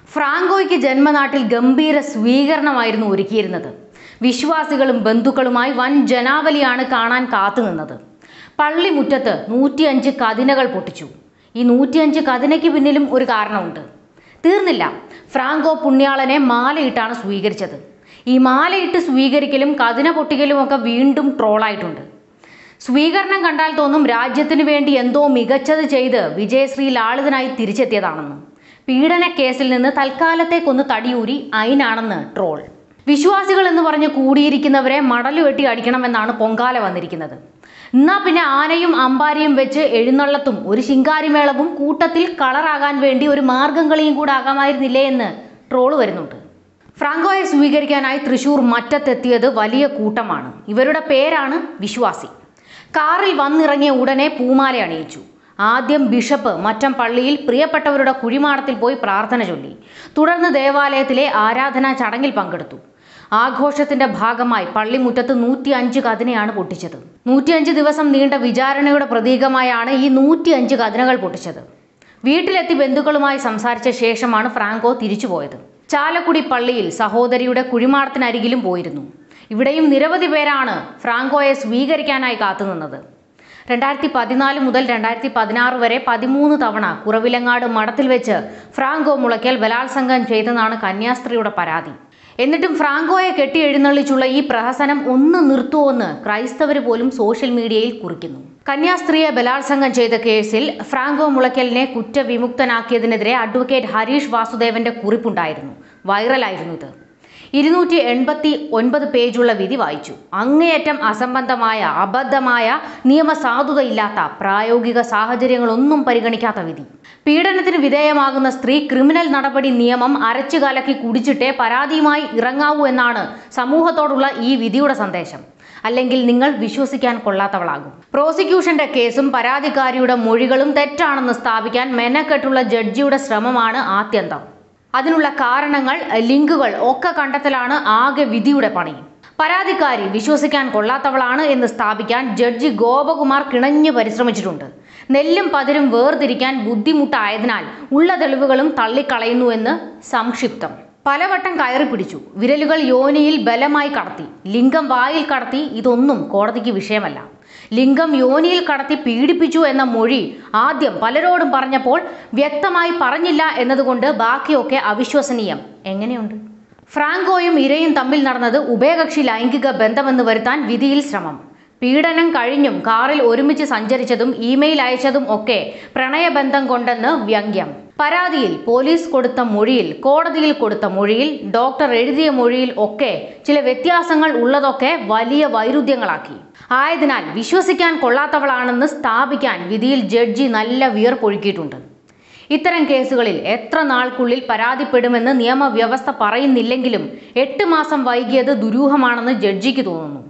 ഫ്രാങ്കോയ്ക്ക് ജന്മനാട്ടിൽ ഗംഭീര സ്വീകരണമായിരുന്നു ഒരുക്കിയിരുന്നത് വിശ്വാസികളും ബന്ധുക്കളുമായി വൻ ജനാവലിയാണ് കാണാൻ കാത്തുനിന്നത് പള്ളിമുറ്റത്ത് നൂറ്റിയഞ്ച് കതിനകൾ പൊട്ടിച്ചു ഈ നൂറ്റിയഞ്ച് കതിനയ്ക്ക് പിന്നിലും ഒരു കാരണമുണ്ട് തീർന്നില്ല ഫ്രാങ്കോ പുണ്യാളനെ മാലയിട്ടാണ് സ്വീകരിച്ചത് ഈ മാലയിട്ട് സ്വീകരിക്കലും കതിന പൊട്ടിക്കലും ഒക്കെ വീണ്ടും ട്രോളായിട്ടുണ്ട് സ്വീകരണം കണ്ടാൽ തോന്നും രാജ്യത്തിനു വേണ്ടി എന്തോ മികച്ചത് ചെയ്ത് വിജയശ്രീ ലാളിതനായി തിരിച്ചെത്തിയതാണെന്ന് പീഡന കേസിൽ നിന്ന് തൽക്കാലത്തേക്കൊന്ന് തടിയൂരി അയിനാണെന്ന് ട്രോൾ വിശ്വാസികൾ എന്ന് പറഞ്ഞ് കൂടിയിരിക്കുന്നവരെ മടല് വെട്ടി അടിക്കണമെന്നാണ് പൊങ്കാല വന്നിരിക്കുന്നത് എന്നാ പിന്നെ ആനയും അമ്പാരിയും വെച്ച് എഴുന്നള്ളത്തും ഒരു ശിങ്കാരിമേളവും കൂട്ടത്തിൽ കളറാകാൻ വേണ്ടി ഒരു മാർഗം കളിയും കൂടെ ആകാമായിരുന്നില്ലേ എന്ന് ട്രോള് വരുന്നുണ്ട് ഫ്രാങ്കോയെ സ്വീകരിക്കാനായി തൃശൂർ മറ്റത്തെത്തിയത് വലിയ കൂട്ടമാണ് ഇവരുടെ പേരാണ് വിശ്വാസി കാറിൽ വന്നിറങ്ങിയ ഉടനെ പൂമാല അണിയിച്ചു ആദ്യം ബിഷപ്പ് മറ്റം പള്ളിയിൽ പ്രിയപ്പെട്ടവരുടെ കുഴിമാടത്തിൽ പോയി പ്രാർത്ഥന ചൊല്ലി തുടർന്ന് ദേവാലയത്തിലെ ആരാധനാ ചടങ്ങിൽ പങ്കെടുത്തു ആഘോഷത്തിന്റെ ഭാഗമായി പള്ളിമുറ്റത്ത് നൂറ്റി അഞ്ച് കതിനയാണ് പൊട്ടിച്ചത് നൂറ്റിയഞ്ച് ദിവസം നീണ്ട വിചാരണയുടെ പ്രതീകമായാണ് ഈ നൂറ്റിയഞ്ച് കതിനകൾ പൊട്ടിച്ചത് വീട്ടിലെത്തി ബന്ധുക്കളുമായി സംസാരിച്ച ശേഷമാണ് ഫ്രാങ്കോ തിരിച്ചുപോയത് ചാലക്കുടി പള്ളിയിൽ സഹോദരിയുടെ കുഴിമാടത്തിനരികിലും പോയിരുന്നു ഇവിടെയും നിരവധി പേരാണ് ഫ്രാങ്കോയെ സ്വീകരിക്കാനായി കാത്തുനിന്നത് രണ്ടായിരത്തി പതിനാല് മുതൽ രണ്ടായിരത്തി പതിനാറ് വരെ പതിമൂന്ന് തവണ കുറവിലങ്ങാട് മഠത്തിൽ വെച്ച് ഫ്രാങ്കോ മുളയ്ക്കൽ ബലാത്സംഗം ചെയ്തെന്നാണ് കന്യാസ്ത്രീയുടെ പരാതി എന്നിട്ടും ഫ്രാങ്കോയെ കെട്ടി എഴുന്നള്ളിച്ചുള്ള ഈ പ്രഹസനം ഒന്ന് നിർത്തുവോന്ന് ക്രൈസ്തവർ പോലും സോഷ്യൽ മീഡിയയിൽ കുറിക്കുന്നു കന്യാസ്ത്രീയെ ബലാത്സംഗം ചെയ്ത കേസിൽ ഫ്രാങ്കോ മുളയ്ക്കലിനെ കുറ്റവിമുക്തനാക്കിയതിനെതിരെ അഡ്വക്കേറ്റ് ഹരീഷ് വാസുദേവന്റെ കുറിപ്പുണ്ടായിരുന്നു വൈറലായിരുന്നു ഇത് ഇരുന്നൂറ്റി എൺപത്തി ഒൻപത് പേജുള്ള വിധി വായിച്ചു അങ്ങേയറ്റം അസംബന്ധമായ അബദ്ധമായ നിയമസാധുതയില്ലാത്ത പ്രായോഗിക സാഹചര്യങ്ങളൊന്നും പരിഗണിക്കാത്ത വിധി പീഡനത്തിന് വിധേയമാകുന്ന സ്ത്രീ ക്രിമിനൽ നടപടി നിയമം അരച്ചു കലക്കി കുടിച്ചിട്ടേ പരാതിയുമായി ഇറങ്ങാവൂ എന്നാണ് സമൂഹത്തോടുള്ള ഈ വിധിയുടെ സന്ദേശം അല്ലെങ്കിൽ നിങ്ങൾ വിശ്വസിക്കാൻ കൊള്ളാത്തവളാകും പ്രോസിക്യൂഷന്റെ കേസും പരാതിക്കാരിയുടെ മൊഴികളും തെറ്റാണെന്ന് സ്ഥാപിക്കാൻ മെനക്കെട്ടുള്ള ജഡ്ജിയുടെ ശ്രമമാണ് ആത്യന്തം അതിനുള്ള കാരണങ്ങൾ ലിങ്കുകൾ ഒക്കെ കണ്ടെത്തലാണ് ആകെ വിധിയുടെ പണി പരാതിക്കാരി വിശ്വസിക്കാൻ കൊള്ളാത്തവളാണ് എന്ന് സ്ഥാപിക്കാൻ ജഡ്ജി ഗോപകുമാർ കിണഞ്ഞു പരിശ്രമിച്ചിട്ടുണ്ട് നെല്ലും പതിരും വേർതിരിക്കാൻ ബുദ്ധിമുട്ടായതിനാൽ ഉള്ള തെളിവുകളും തള്ളിക്കളയുന്നുവെന്ന് സംക്ഷിപ്തം പലവട്ടം കയറി പിടിച്ചു വിരലുകൾ യോനിയിൽ ബലമായി കടത്തി ലിംഗം വായിൽ കടത്തി ഇതൊന്നും കോടതിക്ക് വിഷയമല്ല ലിംഗം യോനിയിൽ കടത്തി പീഡിപ്പിച്ചു എന്ന മൊഴി ആദ്യം പലരോടും പറഞ്ഞപ്പോൾ വ്യക്തമായി പറഞ്ഞില്ല എന്നതുകൊണ്ട് ബാക്കിയൊക്കെ അവിശ്വസനീയം എങ്ങനെയുണ്ട് ഫ്രാങ്കോയും ഇരയും തമ്മിൽ നടന്നത് ഉഭയകക്ഷി ലൈംഗിക ബന്ധമെന്ന് വരുത്താൻ വിധിയിൽ ശ്രമം പീഡനം കഴിഞ്ഞും കാറിൽ ഒരുമിച്ച് സഞ്ചരിച്ചതും ഇമെയിൽ അയച്ചതും ഒക്കെ പ്രണയബന്ധം കൊണ്ടെന്ന് വ്യംഗ്യം പരാതിയിൽ പോലീസ് കൊടുത്ത മൊഴിയിൽ കോടതിയിൽ കൊടുത്ത മൊഴിയിൽ ഡോക്ടർ എഴുതിയ മൊഴിയിൽ ഒക്കെ ചില വ്യത്യാസങ്ങൾ ഉള്ളതൊക്കെ വലിയ വൈരുദ്ധ്യങ്ങളാക്കി ആയതിനാൽ വിശ്വസിക്കാൻ കൊള്ളാത്തവളാണെന്ന് സ്ഥാപിക്കാൻ വിധിയിൽ ജഡ്ജി നല്ല വിയർപ്പൊഴുക്കിയിട്ടുണ്ട് ഇത്തരം കേസുകളിൽ എത്ര നാൾക്കുള്ളിൽ പരാതിപ്പെടുമെന്ന് നിയമവ്യവസ്ഥ പറയുന്നില്ലെങ്കിലും എട്ട് മാസം വൈകിയത് ദുരൂഹമാണെന്ന് ജഡ്ജിക്ക് തോന്നുന്നു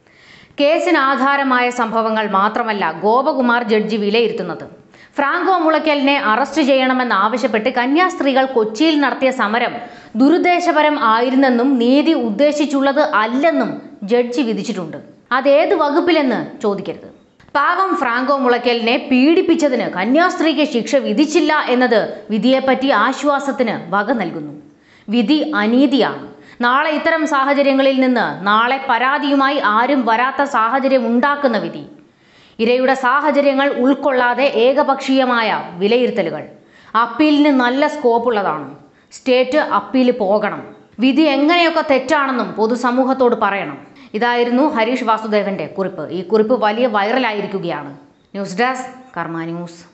കേസിന് ആധാരമായ സംഭവങ്ങൾ മാത്രമല്ല ഗോപകുമാർ ജഡ്ജി വിലയിരുത്തുന്നത് ഫ്രാങ്കോ മുളയ്ക്കലിനെ അറസ്റ്റ് ചെയ്യണമെന്നാവശ്യപ്പെട്ട് കന്യാസ്ത്രീകൾ കൊച്ചിയിൽ നടത്തിയ സമരം ദുരുദ്ദേശപരം ആയിരുന്നെന്നും നീതി ഉദ്ദേശിച്ചുള്ളത് അല്ലെന്നും ജഡ്ജി വിധിച്ചിട്ടുണ്ട് അതേത് വകുപ്പിലെന്ന് ചോദിക്കരുത് പാവം ഫ്രാങ്കോ മുളയ്ക്കലിനെ പീഡിപ്പിച്ചതിന് കന്യാസ്ത്രീക്ക് ശിക്ഷ വിധിച്ചില്ല എന്നത് വിധിയെപ്പറ്റി ആശ്വാസത്തിന് വക നൽകുന്നു വിധി അനീതിയാണ് നാളെ ഇത്തരം സാഹചര്യങ്ങളിൽ നിന്ന് നാളെ പരാതിയുമായി ആരും വരാത്ത സാഹചര്യം ഉണ്ടാക്കുന്ന വിധി ഇരയുടെ സാഹചര്യങ്ങൾ ഉൾക്കൊള്ളാതെ ഏകപക്ഷീയമായ വിലയിരുത്തലുകൾ അപ്പീലിന് നല്ല സ്കോപ്പുള്ളതാണ് സ്റ്റേറ്റ് അപ്പീൽ പോകണം വിധി എങ്ങനെയൊക്കെ തെറ്റാണെന്നും പൊതുസമൂഹത്തോട് പറയണം ഇതായിരുന്നു ഹരീഷ് വാസുദേവന്റെ കുറിപ്പ് ഈ കുറിപ്പ് വലിയ വൈറലായിരിക്കുകയാണ് ന്യൂസ് ഡെസ്ക് കർമ്മ ന്യൂസ്